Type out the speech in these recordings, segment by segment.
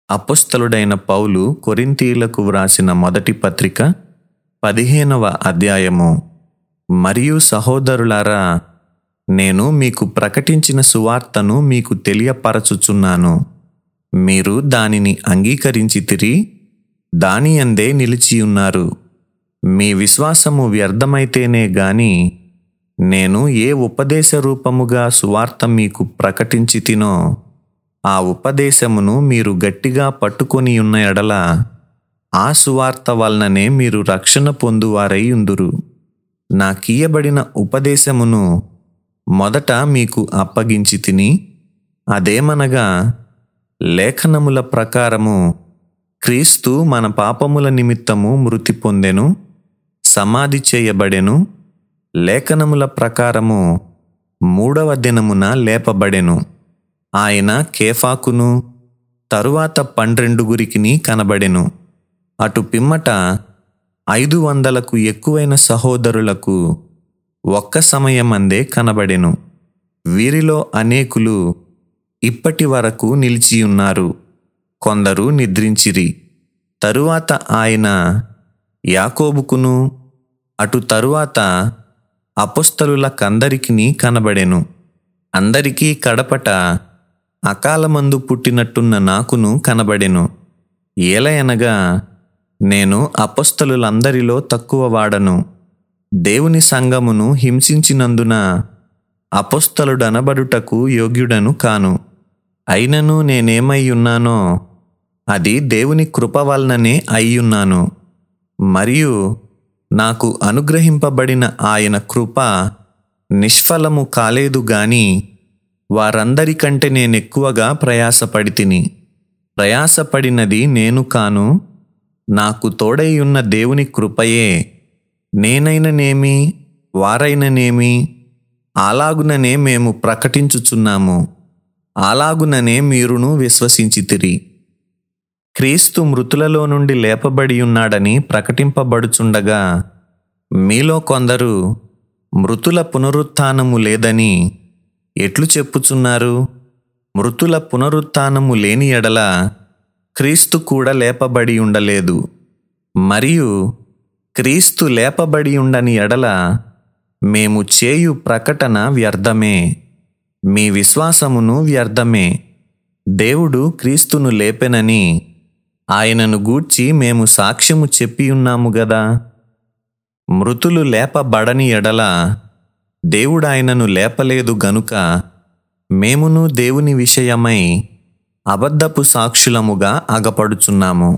అపుస్తలుడైన పౌలు కొరింథీయులకు వ్రాసిన మొదటి పత్రిక పదిహేనవ అధ్యాయము మరియు సహోదరులారా నేను మీకు ప్రకటించిన సువార్తను మీకు తెలియపరచుచున్నాను మీరు దానిని అంగీకరించితిరి దాని అందే నిలిచియున్నారు మీ విశ్వాసము వ్యర్థమైతేనే గాని నేను ఏ ఉపదేశ రూపముగా సువార్త మీకు ప్రకటించి తినో ఆ ఉపదేశమును మీరు గట్టిగా పట్టుకొని ఉన్న ఎడల ఆ సువార్త వలననే మీరు రక్షణ పొందువారై ఉందురు నాకీయబడిన ఉపదేశమును మొదట మీకు అప్పగించి తిని అదేమనగా లేఖనముల ప్రకారము క్రీస్తు మన పాపముల నిమిత్తము మృతి పొందెను సమాధి చేయబడెను లేఖనముల ప్రకారము మూడవ దినమున లేపబడెను ఆయన కేఫాకును తరువాత పన్నెండుగురికిని కనబడెను అటు పిమ్మట ఐదు వందలకు ఎక్కువైన సహోదరులకు ఒక్క సమయమందే కనబడెను వీరిలో అనేకులు ఇప్పటి వరకు నిలిచియున్నారు కొందరు నిద్రించిరి తరువాత ఆయన యాకోబుకును అటు తరువాత అపుస్తలులకందరికిని కనబడెను అందరికీ కడపట అకాలమందు పుట్టినట్టున్న నాకును కనబడెను ఏలయనగా నేను అపస్తలులందరిలో తక్కువ వాడను దేవుని సంగమును హింసించినందున అపస్తలుడనబడుటకు యోగ్యుడను కాను అయినను నేనేమై ఉన్నానో అది దేవుని కృప వలననే అయ్యున్నాను మరియు నాకు అనుగ్రహింపబడిన ఆయన కృప నిష్ఫలము కాలేదు గాని వారందరికంటే నేనెక్కువగా ప్రయాసపడి తిని ప్రయాసపడినది నేను కాను నాకు తోడై ఉన్న దేవుని కృపయే నేనైననేమి వారైననేమి అలాగుననే మేము ప్రకటించుచున్నాము అలాగుననే మీరును విశ్వసించితిరి క్రీస్తు మృతులలో నుండి లేపబడి ఉన్నాడని ప్రకటింపబడుచుండగా మీలో కొందరు మృతుల పునరుత్థానము లేదని ఎట్లు చెప్పుచున్నారు మృతుల పునరుత్థానము లేని ఎడల క్రీస్తు కూడా లేపబడి ఉండలేదు మరియు క్రీస్తు లేపబడి ఉండని ఎడల మేము చేయు ప్రకటన వ్యర్థమే మీ విశ్వాసమును వ్యర్థమే దేవుడు క్రీస్తును లేపెనని ఆయనను గూర్చి మేము సాక్ష్యము చెప్పియున్నాము గదా మృతులు లేపబడని ఎడల దేవుడు ఆయనను లేపలేదు గనుక మేమును దేవుని విషయమై అబద్ధపు సాక్షులముగా అగపడుచున్నాము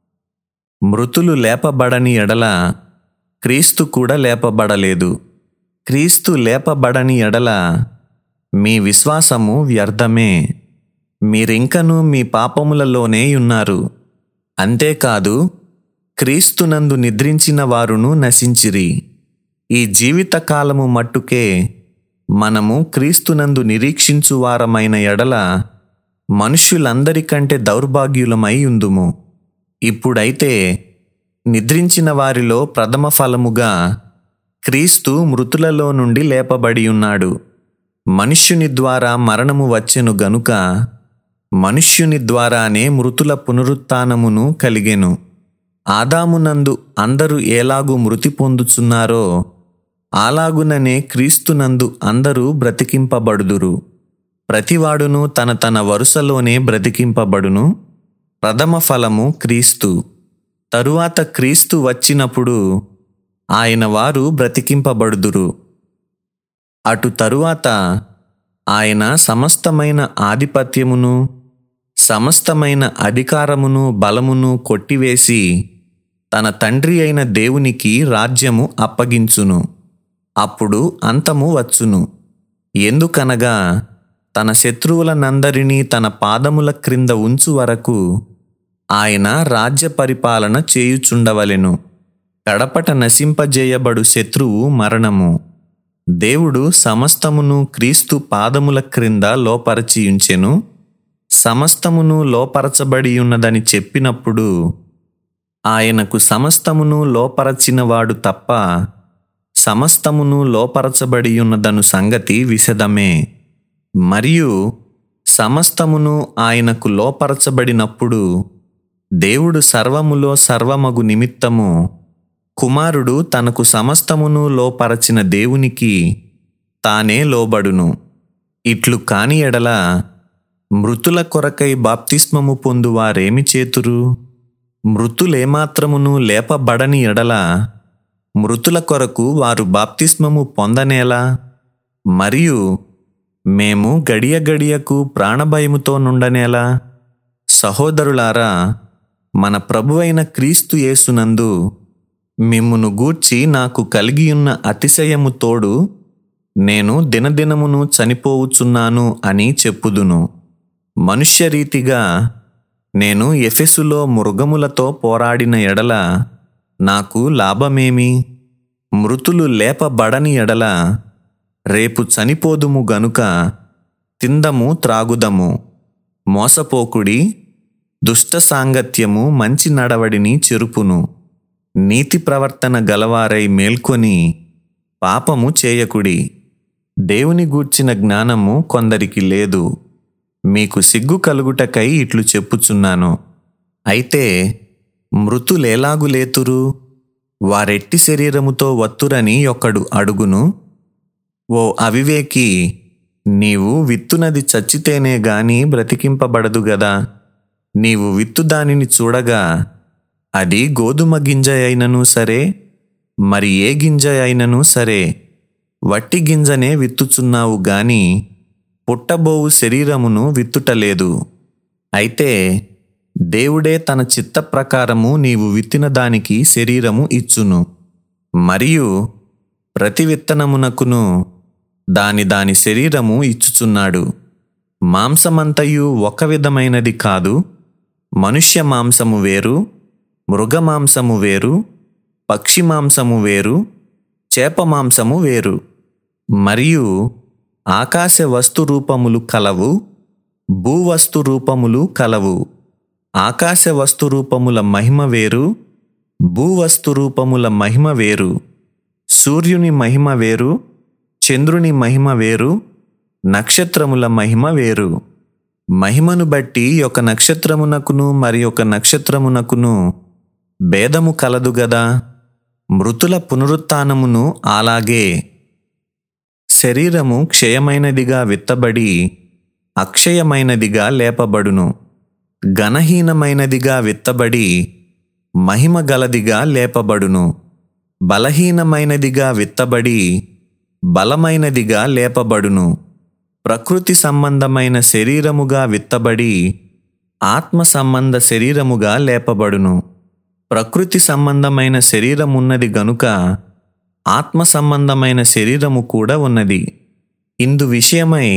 మృతులు లేపబడని ఎడల క్రీస్తు కూడా లేపబడలేదు క్రీస్తు లేపబడని ఎడల మీ విశ్వాసము వ్యర్థమే మీరింకను మీ పాపములలోనే ఉన్నారు అంతేకాదు క్రీస్తునందు నిద్రించిన వారును నశించిరి ఈ జీవితకాలము మట్టుకే మనము క్రీస్తునందు నిరీక్షించువారమైన ఎడల మనుష్యులందరికంటే దౌర్భాగ్యులమై ఉందుము ఇప్పుడైతే నిద్రించిన వారిలో ప్రథమ ఫలముగా క్రీస్తు మృతులలో నుండి లేపబడి ఉన్నాడు మనుష్యుని ద్వారా మరణము వచ్చెను గనుక మనుష్యుని ద్వారానే మృతుల పునరుత్నమును కలిగెను ఆదామునందు అందరూ ఎలాగూ మృతి పొందుచున్నారో అలాగుననే క్రీస్తునందు అందరూ బ్రతికింపబడుదురు ప్రతివాడును తన తన వరుసలోనే బ్రతికింపబడును ప్రథమ ఫలము క్రీస్తు తరువాత క్రీస్తు వచ్చినప్పుడు ఆయన వారు బ్రతికింపబడుదురు అటు తరువాత ఆయన సమస్తమైన ఆధిపత్యమును సమస్తమైన అధికారమును బలమును కొట్టివేసి తన తండ్రి అయిన దేవునికి రాజ్యము అప్పగించును అప్పుడు అంతము వచ్చును ఎందుకనగా తన శత్రువులనందరినీ తన పాదముల క్రింద ఉంచు వరకు ఆయన రాజ్య పరిపాలన చేయుచుండవలెను కడపట నశింపజేయబడు శత్రువు మరణము దేవుడు సమస్తమును క్రీస్తు పాదముల క్రింద లోపరచియుంచెను సమస్తమును లోపరచబడి ఉన్నదని చెప్పినప్పుడు ఆయనకు సమస్తమును లోపరచినవాడు తప్ప సమస్తమును లోపరచబడి ఉన్నదను సంగతి విశదమే మరియు సమస్తమును ఆయనకు లోపరచబడినప్పుడు దేవుడు సర్వములో సర్వమగు నిమిత్తము కుమారుడు తనకు సమస్తమును లోపరచిన దేవునికి తానే లోబడును ఇట్లు కాని ఎడల మృతుల కొరకై బాప్తిస్మము పొందువారేమి చేతురు మృతులేమాత్రమును లేపబడని ఎడల మృతుల కొరకు వారు బాప్తిస్మము పొందనేలా మరియు మేము గడియ గడియకు ప్రాణభయముతో నుండనేలా సహోదరులారా మన ప్రభువైన క్రీస్తు యేసునందు మిమ్మును గూర్చి నాకు కలిగియున్న అతిశయము తోడు నేను దినదినమును చనిపోవుచున్నాను అని చెప్పుదును మనుష్యరీతిగా నేను ఎఫెసులో మృగములతో పోరాడిన ఎడల నాకు లాభమేమి మృతులు లేపబడని ఎడల రేపు చనిపోదుము గనుక తిందము త్రాగుదము మోసపోకుడి దుష్ట సాంగత్యము మంచి నడవడిని చెరుపును నీతి ప్రవర్తన గలవారై మేల్కొని పాపము చేయకుడి దేవుని గూర్చిన జ్ఞానము కొందరికి లేదు మీకు సిగ్గు కలుగుటకై ఇట్లు చెప్పుచున్నాను అయితే మృతులేలాగు లేతురు వారెట్టి శరీరముతో వత్తురని ఒకడు అడుగును ఓ అవివేకి నీవు విత్తునది చచ్చితేనే గాని బ్రతికింపబడదు గదా నీవు విత్తు దానిని చూడగా అది గోధుమ గింజ అయినను సరే మరి ఏ గింజ అయినను సరే వట్టి గింజనే విత్తుచున్నావు గాని పుట్టబోవు శరీరమును విత్తుటలేదు అయితే దేవుడే తన చిత్త ప్రకారము నీవు విత్తిన దానికి శరీరము ఇచ్చును మరియు ప్రతి విత్తనమునకును దాని దాని శరీరము ఇచ్చుచున్నాడు మాంసమంతయు ఒక విధమైనది కాదు మనుష్య మాంసము వేరు మృగ మాంసము వేరు పక్షి మాంసము వేరు చేప మాంసము వేరు మరియు ఆకాశ వస్తు రూపములు కలవు భూవస్తు రూపములు కలవు ఆకాశ వస్తు రూపముల మహిమ వేరు భూవస్తు రూపముల మహిమ వేరు సూర్యుని మహిమ వేరు చంద్రుని మహిమ వేరు నక్షత్రముల మహిమ వేరు మహిమను బట్టి ఒక నక్షత్రమునకును మరి ఒక నక్షత్రమునకును భేదము కలదు గదా మృతుల పునరుత్నమును అలాగే శరీరము క్షయమైనదిగా విత్తబడి అక్షయమైనదిగా లేపబడును ఘనహీనమైనదిగా విత్తబడి మహిమ గలదిగా లేపబడును బలహీనమైనదిగా విత్తబడి బలమైనదిగా లేపబడును ప్రకృతి సంబంధమైన శరీరముగా విత్తబడి ఆత్మ సంబంధ శరీరముగా లేపబడును ప్రకృతి సంబంధమైన శరీరమున్నది గనుక ఆత్మ సంబంధమైన శరీరము కూడా ఉన్నది ఇందు విషయమై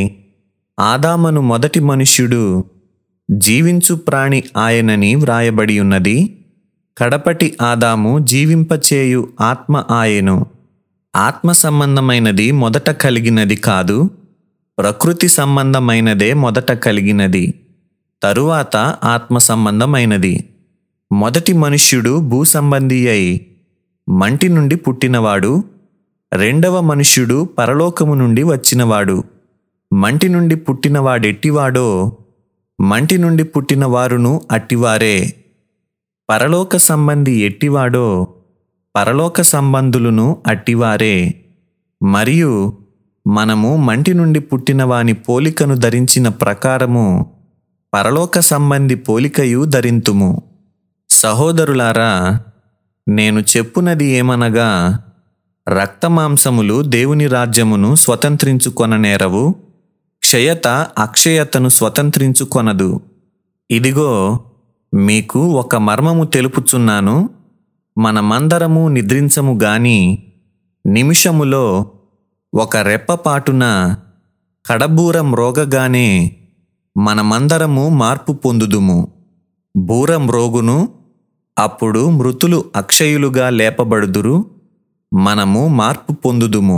ఆదామను మొదటి మనుష్యుడు జీవించు ప్రాణి ఆయనని వ్రాయబడి ఉన్నది కడపటి ఆదాము జీవింపచేయు ఆత్మ ఆయను ఆత్మ సంబంధమైనది మొదట కలిగినది కాదు ప్రకృతి సంబంధమైనదే మొదట కలిగినది తరువాత ఆత్మ సంబంధమైనది మొదటి మనుష్యుడు భూసంబంధి అయి మంటి నుండి పుట్టినవాడు రెండవ మనుష్యుడు పరలోకము నుండి వచ్చినవాడు మంటి నుండి పుట్టినవాడెట్టివాడో మంటి నుండి పుట్టిన వారును అట్టివారే పరలోక సంబంధి ఎట్టివాడో పరలోక సంబంధులను అట్టివారే మరియు మనము మంటి నుండి పుట్టిన వాని పోలికను ధరించిన ప్రకారము పరలోక సంబంధి పోలికయు ధరింతుము సహోదరులారా నేను చెప్పునది ఏమనగా రక్తమాంసములు దేవుని రాజ్యమును స్వతంత్రించుకొననేరవు క్షయత అక్షయతను స్వతంత్రించుకొనదు ఇదిగో మీకు ఒక మర్మము తెలుపుచున్నాను మనమందరము నిద్రించము గాని నిమిషములో ఒక రెప్పపాటున కడబూర మ్రోగగానే మనమందరము మార్పు పొందుదుము బూర మ్రోగును అప్పుడు మృతులు అక్షయులుగా లేపబడుదురు మనము మార్పు పొందుదుము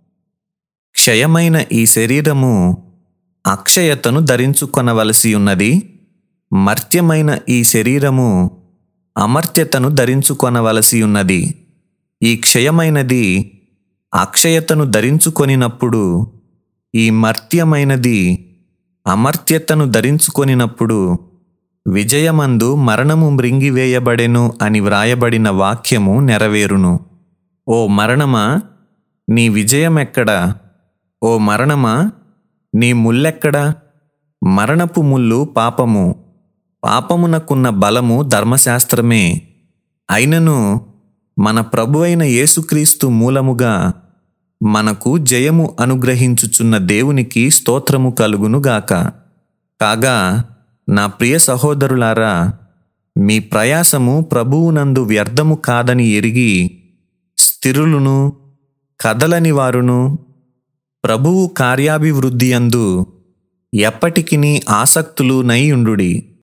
క్షయమైన ఈ శరీరము అక్షయతను ధరించుకొనవలసి ఉన్నది మర్త్యమైన ఈ శరీరము అమర్త్యతను ధరించుకొనవలసి ఉన్నది ఈ క్షయమైనది అక్షయతను ధరించుకొనినప్పుడు ఈ మర్త్యమైనది అమర్త్యతను ధరించుకొనినప్పుడు విజయమందు మరణము మృంగివేయబడెను అని వ్రాయబడిన వాక్యము నెరవేరును ఓ మరణమా నీ విజయమెక్కడా ఓ మరణమా నీ ముల్లెక్కడా మరణపు ముల్లు పాపము పాపమునకున్న బలము ధర్మశాస్త్రమే అయినను మన ప్రభువైన యేసుక్రీస్తు మూలముగా మనకు జయము అనుగ్రహించుచున్న దేవునికి స్తోత్రము కలుగునుగాక కాగా నా ప్రియ సహోదరులారా మీ ప్రయాసము ప్రభువునందు వ్యర్థము కాదని ఎరిగి స్థిరులును కదలని వారును ప్రభువు కార్యాభివృద్ధి అందు ఎప్పటికినీ ఆసక్తులు నై ఉండుడి